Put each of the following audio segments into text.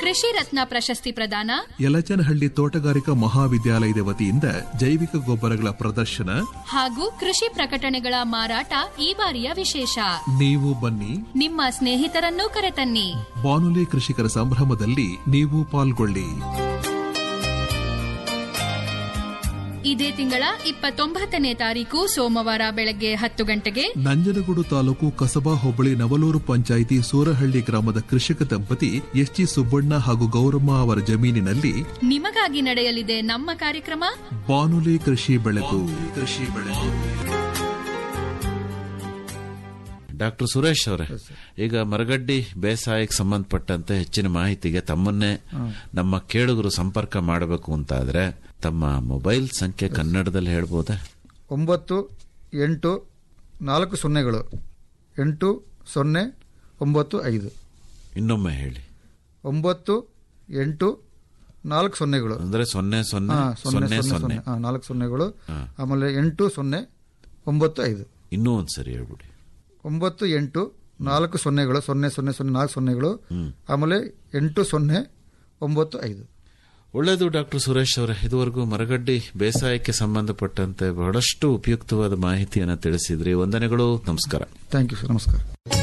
ಕೃಷಿ ರತ್ನ ಪ್ರಶಸ್ತಿ ಪ್ರದಾನ ಯಲಚನಹಳ್ಳಿ ತೋಟಗಾರಿಕಾ ಮಹಾವಿದ್ಯಾಲಯದ ವತಿಯಿಂದ ಜೈವಿಕ ಗೊಬ್ಬರಗಳ ಪ್ರದರ್ಶನ ಹಾಗೂ ಕೃಷಿ ಪ್ರಕಟಣೆಗಳ ಮಾರಾಟ ಈ ಬಾರಿಯ ವಿಶೇಷ ನೀವು ಬನ್ನಿ ನಿಮ್ಮ ಸ್ನೇಹಿತರನ್ನೂ ಕರೆತನ್ನಿ ಬಾನುಲಿ ಕೃಷಿಕರ ಸಂಭ್ರಮದಲ್ಲಿ ನೀವು ಪಾಲ್ಗೊಳ್ಳಿ ಇದೇ ತಿಂಗಳ ಇಪ್ಪತ್ತೊಂಬತ್ತನೇ ತಾರೀಕು ಸೋಮವಾರ ಬೆಳಗ್ಗೆ ಹತ್ತು ಗಂಟೆಗೆ ನಂಜನಗೂಡು ತಾಲೂಕು ಕಸಬಾ ಹೋಬಳಿ ನವಲೂರು ಪಂಚಾಯಿತಿ ಸೂರಹಳ್ಳಿ ಗ್ರಾಮದ ಕೃಷಿಕ ದಂಪತಿ ಎಸ್ ಜಿ ಸುಬ್ಬಣ್ಣ ಹಾಗೂ ಗೌರಮ್ಮ ಅವರ ಜಮೀನಿನಲ್ಲಿ ನಿಮಗಾಗಿ ನಡೆಯಲಿದೆ ನಮ್ಮ ಕಾರ್ಯಕ್ರಮ ಬಾನುಲಿ ಕೃಷಿ ಬೆಳಕು ಕೃಷಿ ಬೆಳಕು ಡಾಕ್ಟರ್ ಸುರೇಶ್ ಅವರೇ ಈಗ ಮರಗಡ್ಡಿ ಬೇಸಾಯಕ್ಕೆ ಸಂಬಂಧಪಟ್ಟಂತೆ ಹೆಚ್ಚಿನ ಮಾಹಿತಿಗೆ ತಮ್ಮನ್ನೇ ನಮ್ಮ ಕೇಳುಗರು ಸಂಪರ್ಕ ಮಾಡಬೇಕು ಅಂತಾದ್ರೆ ತಮ್ಮ ಮೊಬೈಲ್ ಸಂಖ್ಯೆ ಕನ್ನಡದಲ್ಲಿ ಹೇಳ್ಬೋದಾ ಒಂಬತ್ತು ಎಂಟು ನಾಲ್ಕು ಸೊನ್ನೆಗಳು ಎಂಟು ಸೊನ್ನೆ ಒಂಬತ್ತು ಐದು ಇನ್ನೊಮ್ಮೆ ಹೇಳಿ ಒಂಬತ್ತು ಎಂಟು ನಾಲ್ಕು ಸೊನ್ನೆಗಳು ಅಂದ್ರೆ ಸೊನ್ನೆ ಸೊನ್ನೆ ಹಾ, ಸೊನ್ನೆ ಸೊನ್ನೆ ಸೊನ್ನೆ ಸೊನ್ನೆ ಸೊನ್ನೆ ಹಾ, ನಾಲ್ಕು ಸೊನ್ನೆಗಳು ಹಾ. ಆಮೇಲೆ ಎಂಟು ಸೊನ್ನೆ ಒಂಬತ್ತು ಐದು ಇನ್ನೂ ಒಂದ್ಸರಿ ಹೇಳ್ಬಿಡಿ ಒಂಬತ್ತು ಎಂಟು ನಾಲ್ಕು ಸೊನ್ನೆಗಳು ಸೊನ್ನೆ ಸೊನ್ನೆ ಸೊನ್ನೆ ನಾಲ್ಕು ಸೊನ್ನೆಗಳು ಆಮೇಲೆ ಎಂಟು ಸೊನ್ನೆ ಒಂಬತ್ತು ಐದು ಒಳ್ಳೆಯದು ಡಾಕ್ಟರ್ ಸುರೇಶ್ ಅವರೇ ಇದುವರೆಗೂ ಮರಗಡ್ಡಿ ಬೇಸಾಯಕ್ಕೆ ಸಂಬಂಧಪಟ್ಟಂತೆ ಬಹಳಷ್ಟು ಉಪಯುಕ್ತವಾದ ಮಾಹಿತಿಯನ್ನು ತಿಳಿಸಿದ್ರಿ ವಂದನೆಗಳು ನಮಸ್ಕಾರ ಥ್ಯಾಂಕ್ ಯು ಸರ್ ನಮಸ್ಕಾರ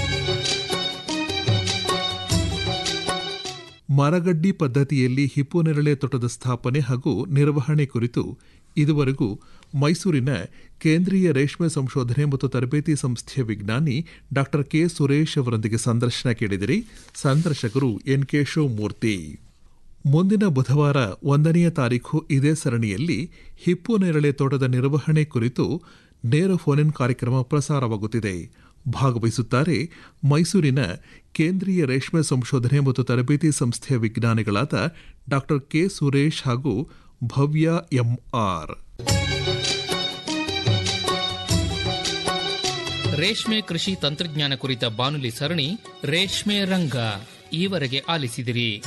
ಮರಗಡ್ಡಿ ಪದ್ಧತಿಯಲ್ಲಿ ಹಿಪ್ಪುನೆರಳೆ ತೋಟದ ಸ್ಥಾಪನೆ ಹಾಗೂ ನಿರ್ವಹಣೆ ಕುರಿತು ಇದುವರೆಗೂ ಮೈಸೂರಿನ ಕೇಂದ್ರೀಯ ರೇಷ್ಮೆ ಸಂಶೋಧನೆ ಮತ್ತು ತರಬೇತಿ ಸಂಸ್ಥೆಯ ವಿಜ್ಞಾನಿ ಡಾಕ್ಟರ್ ಕೆ ಸುರೇಶ್ ಅವರೊಂದಿಗೆ ಸಂದರ್ಶನ ಕೇಳಿದಿರಿ ಸಂದರ್ಶಕರು ಎನ್ ಕೆ ಶಿವಮೂರ್ತಿ ಮುಂದಿನ ಬುಧವಾರ ಒಂದನೆಯ ತಾರೀಖು ಇದೇ ಸರಣಿಯಲ್ಲಿ ಹಿಪ್ಪು ನೇರಳೆ ತೋಟದ ನಿರ್ವಹಣೆ ಕುರಿತು ನೇರ ಫೋನ್ ಕಾರ್ಯಕ್ರಮ ಪ್ರಸಾರವಾಗುತ್ತಿದೆ ಭಾಗವಹಿಸುತ್ತಾರೆ ಮೈಸೂರಿನ ಕೇಂದ್ರೀಯ ರೇಷ್ಮೆ ಸಂಶೋಧನೆ ಮತ್ತು ತರಬೇತಿ ಸಂಸ್ಥೆಯ ವಿಜ್ಞಾನಿಗಳಾದ ಡಾಕ್ಟರ್ ಕೆ ಸುರೇಶ್ ಹಾಗೂ ಭವ್ಯ ಎಂಆರ್ ರೇಷ್ಮೆ ಕೃಷಿ ತಂತ್ರಜ್ಞಾನ ಕುರಿತ ಬಾನುಲಿ ಸರಣಿ ರೇಷ್ಮೆ ರಂಗ ಈವರೆಗೆ ಆಲಿಸಿದಿರಿ